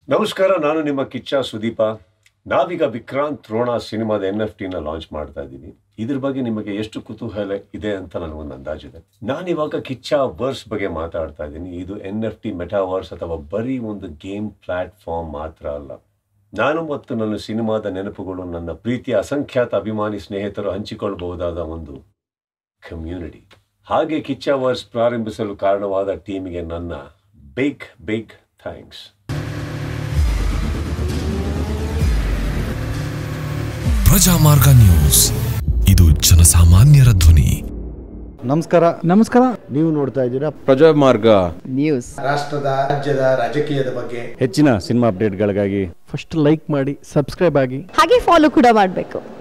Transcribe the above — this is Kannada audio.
ನಮಸ್ಕಾರ ನಾನು ನಿಮ್ಮ ಕಿಚ್ಚ ಸುದೀಪ ನಾವೀಗ ವಿಕ್ರಾಂತ್ ರೋಣ ಸಿನಿಮಾದ ಎನ್ ಎಫ್ ಟಿನ ಲಾಂಚ್ ಮಾಡ್ತಾ ಇದ್ದೀವಿ ಇದ್ರ ಬಗ್ಗೆ ನಿಮಗೆ ಎಷ್ಟು ಕುತೂಹಲ ಇದೆ ಅಂತ ನನಗೊಂದು ಅಂದಾಜಿದೆ ನಾನಿವಾಗ ಕಿಚ್ಚ ವರ್ಸ್ ಬಗ್ಗೆ ಮಾತಾಡ್ತಾ ಇದ್ದೀನಿ ಇದು ಎನ್ ಎಫ್ ಟಿ ಮೆಟಾವರ್ಸ್ ಅಥವಾ ಬರೀ ಒಂದು ಗೇಮ್ ಪ್ಲಾಟ್ಫಾರ್ಮ್ ಮಾತ್ರ ಅಲ್ಲ ನಾನು ಮತ್ತು ನನ್ನ ಸಿನಿಮಾದ ನೆನಪುಗಳು ನನ್ನ ಪ್ರೀತಿಯ ಅಸಂಖ್ಯಾತ ಅಭಿಮಾನಿ ಸ್ನೇಹಿತರು ಹಂಚಿಕೊಳ್ಳಬಹುದಾದ ಒಂದು ಕಮ್ಯುನಿಟಿ ಹಾಗೆ ಕಿಚ್ಚ ವರ್ಸ್ ಪ್ರಾರಂಭಿಸಲು ಕಾರಣವಾದ ಟೀಮಿಗೆ ನನ್ನ big big thanks Prajamarga news ಇದು ಜನಸಾಮಾನ್ಯರ ಧ್ವನಿ ನಮಸ್ಕಾರ ನಮಸ್ಕಾರ ನೀವು ನೋಡ್ತಾ ಇದ್ದೀರಾ ಪ್ರಜಾಮಾರ್ಗ ನ್ಯೂಸ್ ರಾಷ್ಟ್ರದ ರಾಜ್ಯದ ರಾಜಕೀಯದ ಬಗ್ಗೆ ಹೆಚ್ಚಿನ ಸಿನಿಮಾ ಅಪ್ಡೇಟ್ಗಳಿಗಾಗಿ ಫಸ್ಟ್ ಲೈಕ್ ಮಾಡಿ ಸಬ್ಸ್ಕ್ರೈಬ್ ಆಗಿ ಹಾಗೆ ಫಾಲೋ ಕೂಡ ಮಾಡಬೇಕು